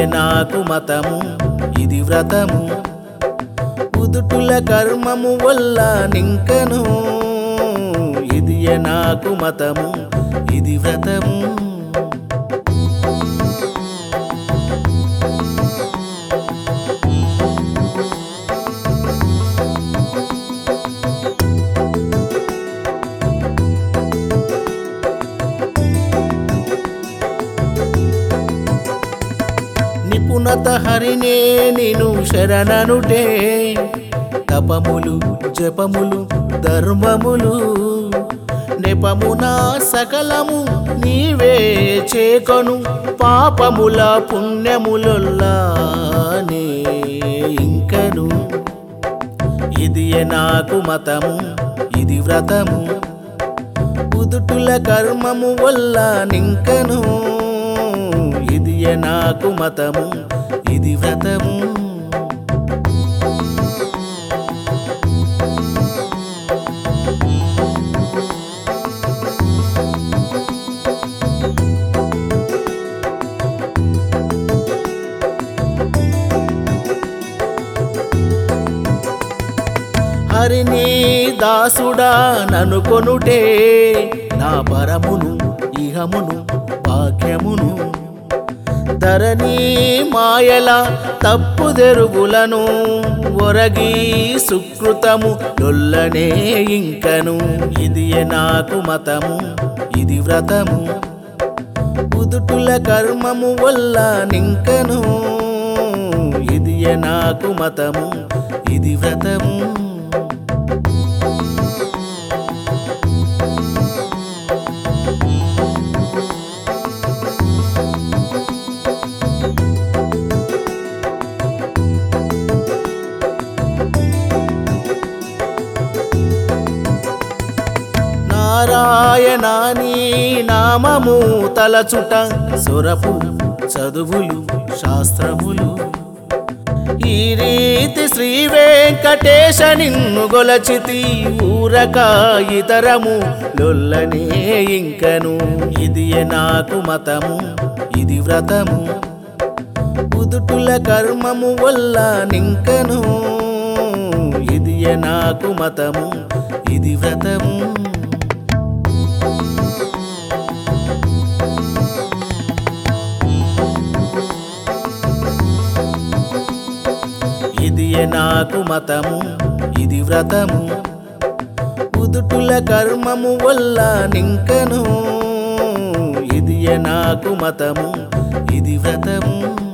నాకు మతము ఇది వ్రతము ఉదుటుల కర్మము వల్ల నింకను ఇది నాకు మతము ఇది వ్రతము నిపుణత హరినే నిను శరణనుటే తపములు జపములు ధర్మములు నెపమున సకలము నీవే చేకొను పాపముల పుణ్యములొల్లానే ఇంకను ఇది నాకు మతము ఇది వ్రతము ఉదుటుల కర్మము వల్ల నింకను ఇది నాకు మతము ఇది వ్రతము హరిని దాసుడా ననుకొనుటే నా పరమును ఇహమును భాగ్యమును ధరణి మాయల తప్పుదెరుగులను ఒరగి సుకృతము లొల్లనే ఇంకను ఇది నాకు మతము ఇది వ్రతము ఉదుటుల కర్మము వల్ల నింకను ఇది నాకు మతము ఇది వ్రతము నారాయణాని నామము తలచుట సొరపు చదువులు శాస్త్రములు ఈ రీతి శ్రీ వెంకటేశ నిన్ను గొలచితి ఊరక ఇతరము లొల్లనే ఇంకను ఇది నాకు మతము ఇది వ్రతము ఉదుటుల కర్మము వల్ల నింకను ఇది నాకు మతము ఇది వ్రతము ఇది నాకు మతము ఇది వ్రతము ఉదుటుల కర్మము వల్ల నింకను ఇది నాకు మతము ఇది వ్రతము